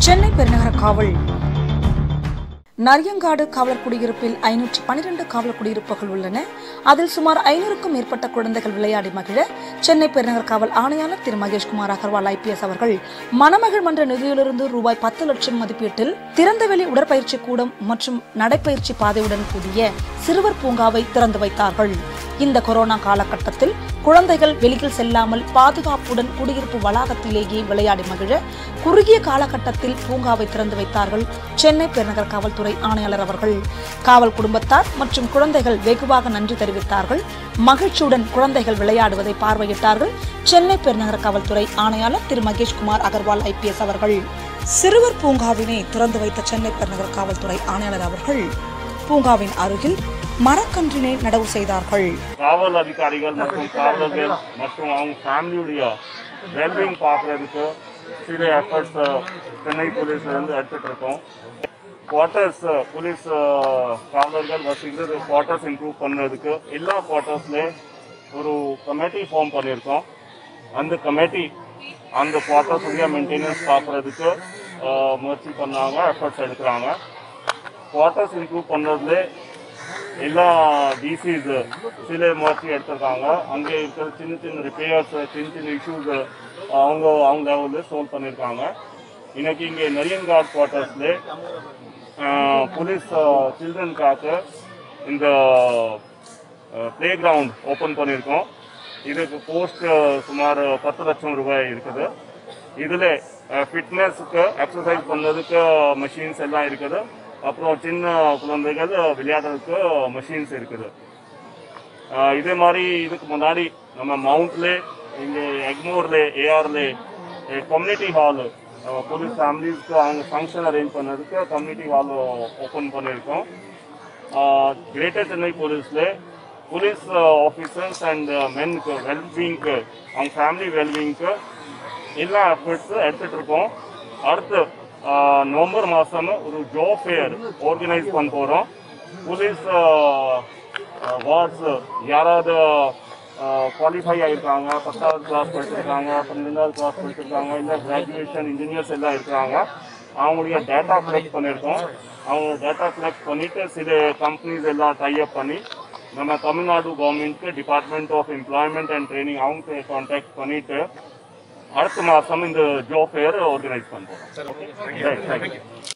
சென்னை பெருநகர காவல் நரியங்காடு காவலர் குடியிருப்பில் ஐநூற்றி பனிரெண்டு காவலர் குடியிருப்புகள் உள்ளன அதில் சுமார் ஐநூறுக்கும் மேற்பட்ட குழந்தைகள் விளையாடி மகிழ சென்னை பெருநகர காவல் ஆணையாளர் திரு மகேஷ்குமார் அகர்வால் ஐபிஎஸ் அவர்கள் மணமகள் மன்ற நிதியிலிருந்து ரூபாய் பத்து லட்சம் மதிப்பீட்டில் திறந்தவெளி உடற்பயிற்சி கூடம் மற்றும் நடைப்பயிற்சி பாதையுடன் கூடிய சிறுவர் பூங்காவை திறந்து வைத்தார்கள் இந்த கொரோனா காலகட்டத்தில் குழந்தைகள் வெளியில் செல்லாமல் பாதுகாப்புடன் குடியிருப்பு வளாகத்திலேயே விளையாடி மகிழ குறுகிய காலகட்டத்தில் பூங்காவை திறந்து வைத்தார்கள் சென்னை பெருநகர காவல்துறை ஆணையாளர் அவர்கள் காவல் குடும்பத்தார் மற்றும் குழந்தைகள் வெகுவாக நன்றி தெரிவித்தார்கள் மகிழ்ச்சியுடன் குழந்தைகள் விளையாடுவதை பார்வையிட்டார்கள் சென்னை பெருநகர காவல்துறை ஆணையாளர் திரு மகேஷ்குமார் அகர்வால் ஐபிஎஸ் அவர்கள் சிறுவர் பூங்காவினை திறந்து வைத்த சென்னை பெருநகர காவல்துறை ஆணையாளர் அவர்கள் பூங்காவின் அருகில் மரக்கன்றினை நடவு செய்தார்கள் காவல் அதிகாரிகள் மற்றும் காவலர்கள் மற்றும் அவங்க ஃபேமிலியுடைய வெல்பீங் பார்க்கறதுக்கு சில எஃபர்ட்ஸ் சென்னை போலீஸ்ல இருந்து எடுத்துட்டு இருக்கோம் குவார்ட்டர்ஸ் போலீஸ் காவலர்கள் வசிக்கிறது குவார்ட்டர்ஸ் இம்ப்ரூவ் பண்ணுறதுக்கு எல்லா குவார்ட்டர்ஸ்ல ஒரு கமிட்டி ஃபார்ம் பண்ணியிருக்கோம் அந்த கமிட்டி அந்த குவார்ட்டர்ஸ் உடைய மெயின்டெனன்ஸ் பார்க்கறதுக்கு அஹ், முயற்சி பண்ணாங்க எஃபர்ட்ஸ் எடுக்கிறாங்க குவார்ட்டர்ஸ் இம்ப்ரூவ் பண்ணுறதுல எல்லா டிசிஸ் சில முயற்சி எடுத்திருக்காங்க அங்கே இருக்கிற சின்ன சின்ன ரிப்பேர்ஸ் சின்ன சின்ன இஷ்யூஸ் அவங்க அவங்க லெவலில் சால்வ் பண்ணியிருக்காங்க இன்னைக்கு இங்கே நரியன்காட் குவார்ட்டர்ஸில் போலீஸ் சில்ட்ரனுக்காக இந்த ப்ளே கிரவுண்ட் ஓப்பன் பண்ணியிருக்கோம் இதுக்கு போஸ்ட் சுமார் பத்து லட்சம் ரூபாய் இருக்குது இதில் ஃபிட்னஸ்க்கு எக்ஸசைஸ் பண்ணுறதுக்கு மெஷின்ஸ் எல்லாம் இருக்குது அப்புறம் சின்ன குழந்தைகள் விளையாடுறதுக்கு மெஷின்ஸ் இருக்குது ஆஹ் இதே மாதிரி இதுக்கு முன்னாடி நம்ம மவுண்ட்ல இங்கே எக்மோர்ல ஏஆர்ல கம்யூனிட்டி ஹால் போலீஸ் ஃபேமிலிஸ்க்கு அவங்க ஃபங்க்ஷன் அரேஞ்ச் பண்ணதுக்கு கம்யூனிட்டி ஹால் ஓப்பன் பண்ணியிருக்கோம் கிரேட்டர் சென்னை போலீஸில் போலீஸ் ஆஃபீஸர்ஸ் அண்ட் மென்க்கு வெல்பீங்க்கு அவங்க ஃபேமிலி வெல்பீங்க்கு எல்லா எஃபர்ட்ஸ் எடுத்துட்டு இருக்கோம் அடுத்து ஆஹ், நவம்பர் மாதம் ஒரு ஜாப் ஃபேர் ஆர்கனைஸ் பண்ண போகிறோம் போலீஸ் வார்ட்ஸ் யாராவது குவாலிஃபை ஆகிருக்காங்க பத்தாவது கிளாஸ் படிச்சிருக்காங்க பன்னெண்டாவது கிளாஸ் படிச்சிருக்காங்க இல்லை கிராஜுவேஷன் இன்ஜினியர்ஸ் எல்லாம் இருக்கிறாங்க அவங்களுடைய டேட்டா கலெக்ட் பண்ணியிருக்கோம் அவங்க டேட்டா கலெக்ட் பண்ணிட்டு சில கம்பெனிஸ் எல்லாம் டைப் பண்ணி நம்ம தமிழ்நாடு கவர்மெண்ட்க்கு department of employment and training அவங்க கான்டாக்ட் பண்ணிட்டு அடுத்த மாதம் இந்த ஜாப் ஃபேர் ஆர்கனைஸ் பண்ணுறோம் தேங்க்யூ